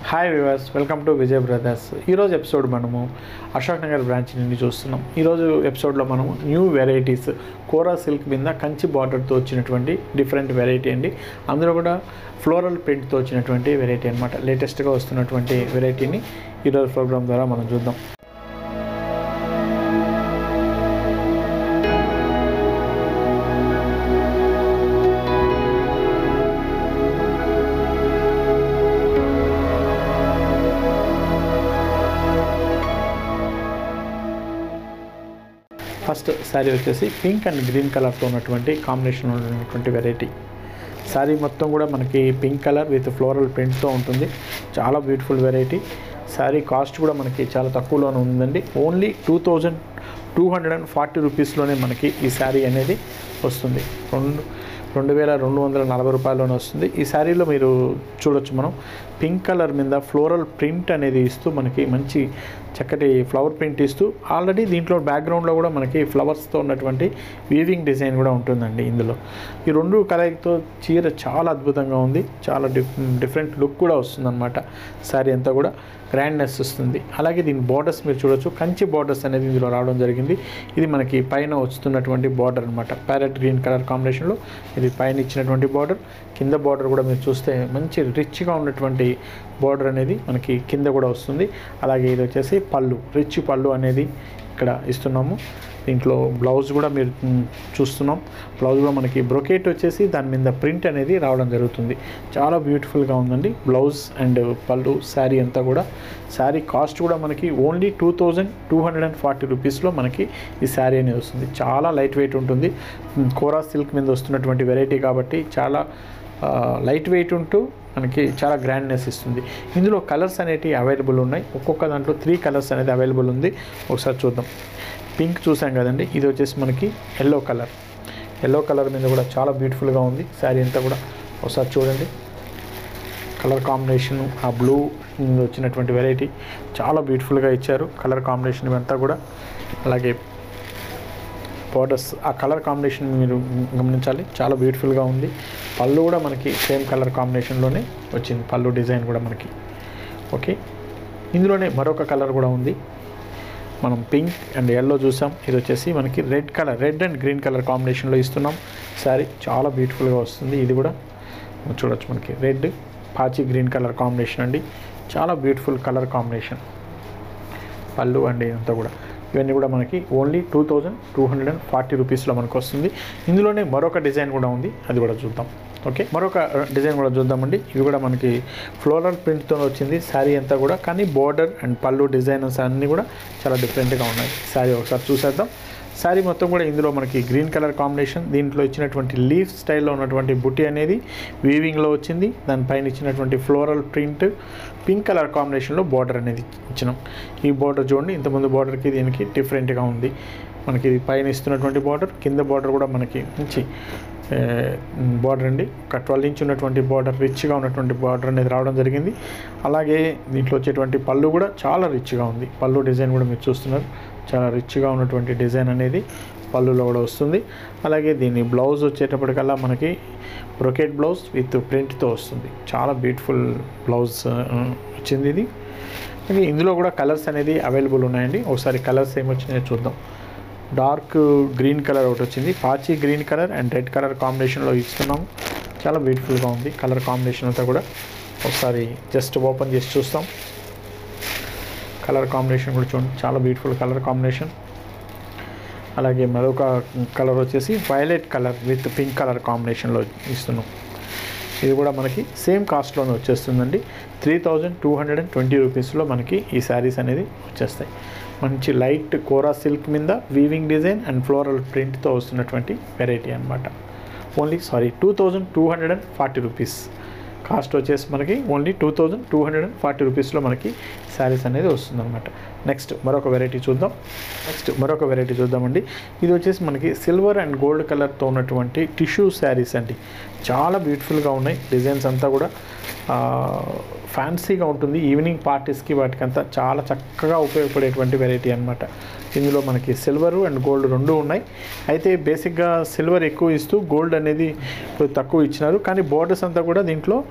hi viewers welcome to Vijay brothers ఈరోజు episode మనము Ashok Nagar branch నుండి చూస్తున్నాం ఈరోజు ఎపిసోడ్లో మనము న్యూ వెరైటీస్ కోరా సిల్క్ మీద కంచి బార్డర్తో వచ్చినటువంటి డిఫరెంట్ వెరైటీ అండి అందులో కూడా ఫ్లోరల్ ప్రింట్తో వచ్చినటువంటి వెరైటీ అనమాట లేటెస్ట్గా వస్తున్నటువంటి వెరైటీని ఈరోజు ప్రోగ్రామ్ ద్వారా మనం చూద్దాం ఫస్ట్ శారీ వచ్చేసి పింక్ అండ్ గ్రీన్ కలర్తో ఉన్నటువంటి కాంబినేషన్ ఉన్నటువంటి వెరైటీ శారీ మొత్తం కూడా మనకి పింక్ కలర్ విత్ ఫ్లోరల్ ప్రింట్తో ఉంటుంది చాలా బ్యూటిఫుల్ వెరైటీ శారీ కాస్ట్ కూడా మనకి చాలా తక్కువలోనే ఉందండి only two thousand two hundred and forty రూపీస్లోనే మనకి ఈ శారీ అనేది వస్తుంది రెండు రెండు వేల రెండు వందల నలభై రూపాయల్లోనే వస్తుంది ఈ శారీలో మీరు చూడొచ్చు మనం పింక్ కలర్ మీద ఫ్లోరల్ ప్రింట్ అనేది ఇస్తూ మనకి మంచి చక్కటి ఫ్లవర్ ప్రింట్ ఇస్తూ ఆల్రెడీ దీంట్లో బ్యాక్గ్రౌండ్లో కూడా మనకి ఫ్లవర్స్తో ఉన్నటువంటి వీవింగ్ డిజైన్ కూడా ఉంటుందండి ఇందులో ఈ రెండు కలయికతో చీర చాలా అద్భుతంగా ఉంది చాలా డిఫ్ డిఫరెంట్ లుక్ కూడా వస్తుందన్నమాట శారీ అంతా కూడా గ్రాండ్నెస్ వస్తుంది అలాగే దీని బార్డర్స్ మీరు చూడొచ్చు కంచి బార్డర్స్ అనేది ఇందులో రావడం జరిగింది ఇది మనకి పైన వస్తున్నటువంటి బార్డర్ అనమాట ప్యారెట్ గ్రీన్ కలర్ కాంబినేషన్లో ఇది పైన ఇచ్చినటువంటి బార్డర్ కింద బార్డర్ కూడా మీరు చూస్తే మంచి రిచ్గా ఉన్నటువంటి బార్డర్ అనేది మనకి కింద కూడా వస్తుంది అలాగే ఇది వచ్చేసి పళ్ళు రిచ్ పళ్ళు అనేది ఇక్కడ ఇస్తున్నాము దీంట్లో బ్లౌజ్ కూడా మీరు మ్, చూస్తున్నాం బ్లౌజ్ కూడా మనకి బ్రొకేట్ వచ్చేసి దాని మీద ప్రింట్ అనేది రావడం జరుగుతుంది చాలా బ్యూటిఫుల్గా ఉందండి బ్లౌజ్ అండ్ పళ్ళు శారీ అంతా కూడా శారీ కాస్ట్ కూడా మనకి only two thousand two hundred and forty రూపీస్లో మనకి ఈ శారీ అనేది వస్తుంది చాలా లైట్ వెయిట్ ఉంటుంది మ్, కోరా సిల్క్ మీద వస్తున్నటువంటి వెరైటీ కాబట్టి చాలా ఆ, లైట్ వెయిట్ ఉంటూ మనకి చాలా గ్రాండ్నెస్ ఇస్తుంది ఇందులో కలర్స్ అనేటివి అవైలబుల్ ఉన్నాయి ఒక్కొక్క దాంట్లో త్రీ కలర్స్ అనేది అవైలబుల్ ఉంది ఒకసారి చూద్దాం పింక్ చూసాం కదండి ఇది వచ్చేసి మనకి ఎల్లో కలర్ ఎల్లో కలర్ మీద కూడా చాలా బ్యూటిఫుల్గా ఉంది శారీ అంతా కూడా ఒకసారి చూడండి కలర్ కాంబినేషన్ ఆ బ్లూ వచ్చినటువంటి వెరైటీ చాలా బ్యూటిఫుల్గా ఇచ్చారు కలర్ కాంబినేషన్ ఇవంతా కూడా అలాగే బార్డర్స్ ఆ కలర్ కాంబినేషన్ మీరు గమనించాలి చాలా బ్యూటిఫుల్గా ఉంది పళ్ళు కూడా మనకి సేమ్ కలర్ కాంబినేషన్లోనే వచ్చింది పళ్ళు డిజైన్ కూడా మనకి ఓకే ఇందులోనే మరొక కలర్ కూడా ఉంది మనం పింక్ అండ్ ఎల్లో చూసాం ఇది వచ్చేసి మనకి red colour red and green colour కాంబినేషన్లో ఇస్తున్నాం శారీ చాలా బ్యూటిఫుల్గా వస్తుంది ఇది కూడా మనం చూడొచ్చు మనకి రెడ్ పాచి గ్రీన్ కలర్ కాంబినేషన్ అండి చాలా beautiful colour combination pallu and ఇదంతా కూడా ఇవన్నీ కూడా మనకి only two thousand two hundred and forty రూపీస్లో మనకు వస్తుంది ఇందులోనే మరొక డిజైన్ కూడా ఉంది అది కూడా చూద్దాం ఓకే మరొక డిజైన్ కూడా చూద్దామండి ఇది కూడా మనకి ఫ్లోరల్ ప్రింట్తో వచ్చింది శారీ అంతా కూడా కానీ బోర్డర్ అండ్ పళ్ళు డిజైన్స్ అన్నీ కూడా చాలా డిఫరెంట్గా ఉన్నాయి శారీ ఒకసారి చూసేద్దాం శారీ మొత్తం కూడా ఇందులో మనకి గ్రీన్ కలర్ కాంబినేషన్ దీంట్లో ఇచ్చినటువంటి లీఫ్ స్టైల్లో ఉన్నటువంటి బుట్టి అనేది వీవింగ్లో వచ్చింది దానిపైన ఇచ్చినటువంటి ఫ్లోరల్ ప్రింట్ పింక్ కలర్ కాంబినేషన్లో బార్డర్ అనేది ఇచ్చినాం ఈ బార్డర్ చూడండి ఇంతకుముందు బార్డర్కి దీనికి డిఫరెంట్గా ఉంది మనకి ఇది పైన ఇస్తున్నటువంటి బార్డర్ కింద బార్డర్ కూడా మనకి మంచి బార్డర్ అండి ఒక ట్వెల్వ్ ఇంచ్ ఉన్నటువంటి బార్డర్ రిచ్గా ఉన్నటువంటి బార్డర్ అనేది రావడం జరిగింది అలాగే దీంట్లో వచ్చేటువంటి పళ్ళు కూడా చాలా రిచ్గా ఉంది పళ్ళు డిజైన్ కూడా మీరు చూస్తున్నారు చాలా రిచ్గా ఉన్నటువంటి డిజైన్ అనేది పళ్ళులో కూడా వస్తుంది అలాగే దీని బ్లౌజ్ వచ్చేటప్పటికల్లా మనకి బ్రొకెట్ బ్లౌజ్ విత్ ప్రింట్తో వస్తుంది చాలా బ్యూటిఫుల్ బ్లౌజ్ ఆ, వచ్చింది ఇది అలాగే ఇందులో కూడా కలర్స్ అనేది అవైలబుల్ ఉన్నాయండి ఒకసారి కలర్స్ ఏమొచ్చినాయో చూద్దాం డార్క్ గ్రీన్ కలర్ ఒకటి వచ్చింది పాచి green colour and red colour కాంబినేషన్లో ఇస్తున్నాము చాలా బ్యూటిఫుల్గా ఉంది కలర్ కాంబినేషన్ అంతా కూడా ఒకసారి జస్ట్ ఓపెన్ చేసి చూస్తాం కలర్ కాంబినేషన్ కూడా చూడండి చాలా బ్యూటిఫుల్ కలర్ కాంబినేషన్ అలాగే మరొక కలర్ వచ్చేసి violet colour with pink colour కాంబినేషన్లో ఇస్తున్నాం ఇది కూడా మనకి సేమ్ కాస్ట్లోనే వచ్చేస్తుందండి three thousand two hundred and twenty రూపీస్లో మనకి ఈ శారీస్ అనేది వచ్చేస్తాయి మంచి లైట్ కోరా సిల్క్ మీద వీవింగ్ డిజైన్ అండ్ ఫ్లోరల్ ప్రింట్తో వస్తున్నటువంటి వెరైటీ అనమాట only sari two thousand two hundred and forty rupees cost వచ్చేసి మనకి only two thousand two hundred and forty రూపీస్లో మనకి శారీస్ అనేది వస్తుందన్నమాట నెక్స్ట్ మరొక వెరైటీ చూద్దాం నెక్స్ట్ మరొక వెరైటీ చూద్దామండి ఇది వచ్చేసి మనకి సిల్వర్ అండ్ గోల్డ్ కలర్తో ఉన్నటువంటి టిష్యూ శారీస్ అండి చాలా బ్యూటిఫుల్గా ఉన్నాయి డిజైన్స్ అంతా కూడా ఆ, ఫ్యాన్సీగా ఉంటుంది ఈవినింగ్ పార్టీస్కి వాటికంతా చాలా చక్కగా ఉపయోగపడేటువంటి వెరైటీ అనమాట ఇందులో మనకి సిల్వర్ అండ్ గోల్డ్ రెండు ఉన్నాయి అయితే బేసిక్గా సిల్వర్ ఎక్కువ ఇస్తూ గోల్డ్ అనేది కొద్ది తక్కువ ఇచ్చినారు కానీ బోర్డర్స్ అంతా కూడా దీంట్లో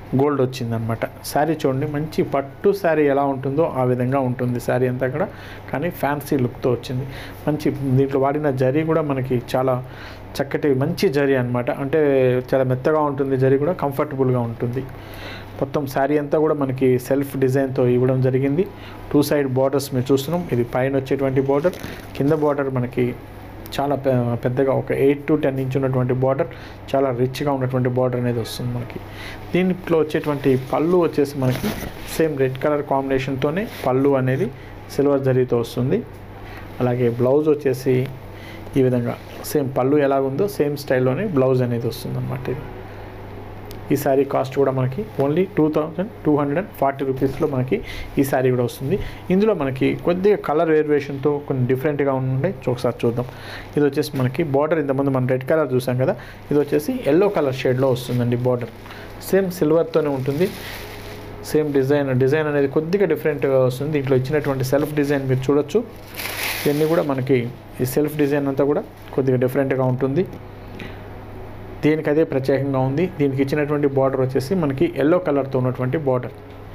గోల్డ్ వచ్చిందనమాట శారీ చూడండి మంచి పట్టు శారీ ఎలా ఉంటుందో ఆ విధంగా ఉంటుంది శారీ అంతా కూడా కానీ ఫ్యాన్సీ లుక్తో వచ్చింది మంచి దీంట్లో వాడిన జరీ కూడా మనకి చాలా చక్కటి మంచి జరీ అనమాట అంటే చాలా మెత్తగా ఉంటుంది జరీ కూడా కంఫర్టబుల్గా ఉంటుంది మొత్తం శారీ అంతా కూడా మనకి సెల్ఫ్ డిజైన్తో ఇవ్వడం జరిగింది టూ సైడ్ బార్డర్స్ మీరు చూస్తున్నాం ఇది పైన వచ్చేటువంటి బార్డర్ కింద బార్డర్ మనకి చాలా పె- పెద్దగా ఒక ఎయిట్ టు టెన్ ఇంచ్ ఉన్నటువంటి బార్డర్ చాలా రిచ్గా ఉన్నటువంటి బార్డర్ అనేది వస్తుంది మనకి దీంట్లో వచ్చేటువంటి పళ్ళు వచ్చేసి మనకి సేమ్ రెడ్ కలర్ కాంబినేషన్తోనే పళ్ళు అనేది సిల్వర్ జరీతో వస్తుంది అలాగే బ్లౌజ్ వచ్చేసి ఈ విధంగా సేమ్ పళ్ళు ఎలాగుందో సేమ్ స్టైల్లోనే బ్లౌజ్ అనేది వస్తుంది అన్నమాట ఇది ఈ శారీ కాస్ట్ కూడా మనకి only two thousand two hundred and forty రూపీస్లో మనకి ఈ శారీ కూడా వస్తుంది ఇందులో మనకి కొద్దిగా కలర్ వేరియేషన్తో కొన్ని డిఫరెంట్గా ఉండే ఒకసారి చూద్దాం ఇది వచ్చేసి మనకి బార్డర్ ఇంతకుముందు మనం రెడ్ కలర్ చూసాం కదా ఇది వచ్చేసి ఎల్లో కలర్ షేడ్లో వస్తుందండి బార్డర్ సేమ్ సిల్వర్తోనే ఉంటుంది సేమ్ డిజైన్ డిజైన్ అనేది కొద్దిగా డిఫరెంట్గా వస్తుంది దీంట్లో ఇచ్చినటువంటి సెల్ఫ్ డిజైన్ మీరు చూడొచ్చు ఇవన్నీ కూడా మనకి ఈ సెల్ఫ్ డిజైన్ అంతా కూడా కొద్దిగా డిఫరెంట్గా ఉంటుంది దీనికి అదే ప్రత్యేకంగా ఉంది దీనికి ఇచ్చినటువంటి బార్డర్ వచ్చేసి మనకి ఎల్లో కలర్తో ఉన్నటువంటి బార్డర్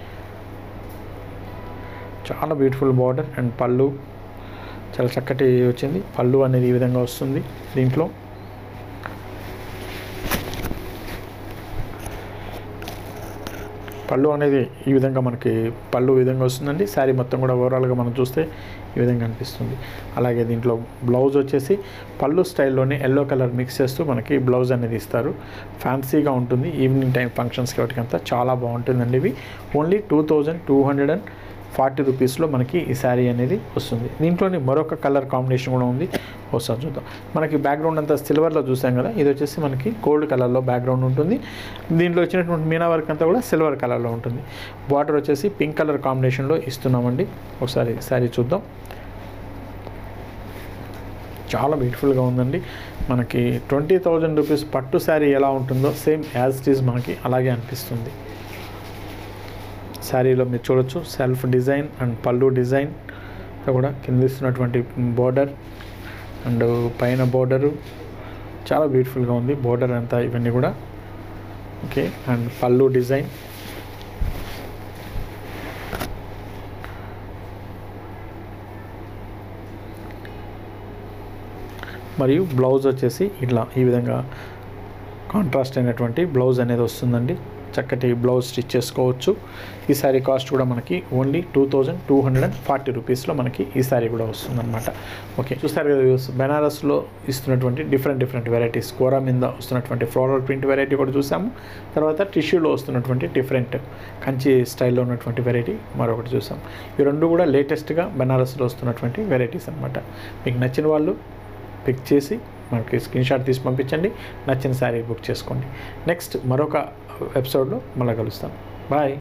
చాలా బ్యూటిఫుల్ బార్డర్ అండ్ పళ్ళు చాలా చక్కటి వచ్చింది పళ్ళు అనేది ఈ విధంగా వస్తుంది దీంట్లో పళ్ళు అనేది ఈ విధంగా మనకి పళ్ళు ఈ విధంగా వస్తుందండి శారీ మొత్తం కూడా ఓవరాల్గా మనం చూస్తే ఈ విధంగా అనిపిస్తుంది అలాగే దీంట్లో బ్లౌజ్ వచ్చేసి పళ్ళు స్టైల్లోనే ఎల్లో కలర్ మిక్స్ చేస్తూ మనకి బ్లౌజ్ అనేది ఇస్తారు ఫ్యాన్సీగా ఉంటుంది ఈవినింగ్ టైం ఫంక్షన్స్కి వాటికంతా చాలా బాగుంటుందండి ఇవి only two thousand two hundred and forty రూపీస్లో మనకి ఈ శారీ అనేది వస్తుంది దీంట్లోని మరొక కలర్ కాంబినేషన్ కూడా ఉంది ఒకసారి చూద్దాం మనకి బ్యాక్గ్రౌండ్ అంతా సిల్వర్లో చూసాం కదా ఇది వచ్చేసి మనకి గోల్డ్ కలర్లో బ్యాక్గ్రౌండ్ ఉంటుంది దీంట్లో వచ్చినటువంటి మీనా వర్క్ అంతా కూడా సిల్వర్ కలర్లో ఉంటుంది బార్డర్ వచ్చేసి పింక్ కలర్ కాంబినేషన్లో ఇస్తున్నామండి ఒకసారి శారీ చూద్దాం చాలా బ్యూటిఫుల్గా ఉందండి మనకి ట్వంటీ థౌజండ్ రూపీస్ పట్టు శారీ ఎలా ఉంటుందో సేమ్ యాజ్ ఇట్ ఈజ్ మనకి అలాగే అనిపిస్తుంది శారీలో మీరు చూడొచ్చు self design and pallu design కూడా కింద ఇస్తున్నటువంటి బోర్డర్ అండ్ పైన బోర్డరు చాలా బ్యూటిఫుల్గా ఉంది బోర్డర్ అంతా ఇవన్నీ కూడా ఓకే అండ్ పళ్ళు డిజైన్ మరియు బ్లౌజ్ వచ్చేసి ఇట్లా ఈ విధంగా కాంట్రాస్ట్ అయినటువంటి బ్లౌజ్ అనేది వస్తుందండి చక్కటి బ్లౌజ్ స్టిచ్ చేసుకోవచ్చు ఈ శారీ కాస్ట్ కూడా మనకి only two thousand two hundred and forty రూపీస్లో మనకి ఈ శారీ కూడా వస్తుందన్నమాట ఓకే చూస్తారు కదా వ్యూస్ బెనారస్లో ఇస్తున్నటువంటి డిఫరెంట్ డిఫరెంట్ వెరైటీస్ కూర మీద వస్తున్నటువంటి ఫ్లోరల్ ప్రింట్ వెరైటీ కూడా చూసాము తర్వాత టిష్యూలో వస్తున్నటువంటి డిఫరెంట్ కంచి స్టైల్లో ఉన్నటువంటి వెరైటీ మరొకటి చూసాం ఈ రెండు కూడా లేటెస్ట్గా బెనారస్లో వస్తున్నటువంటి వెరైటీస్ అనమాట మీకు నచ్చిన వాళ్ళు పిక్ చేసి మనకి స్క్రీన్ షాట్ తీసి పంపించండి నచ్చిన శారీ బుక్ చేసుకోండి నెక్స్ట్ మరొక ఎపిసోడ్లో మళ్ళీ కలుస్తాం బాయ్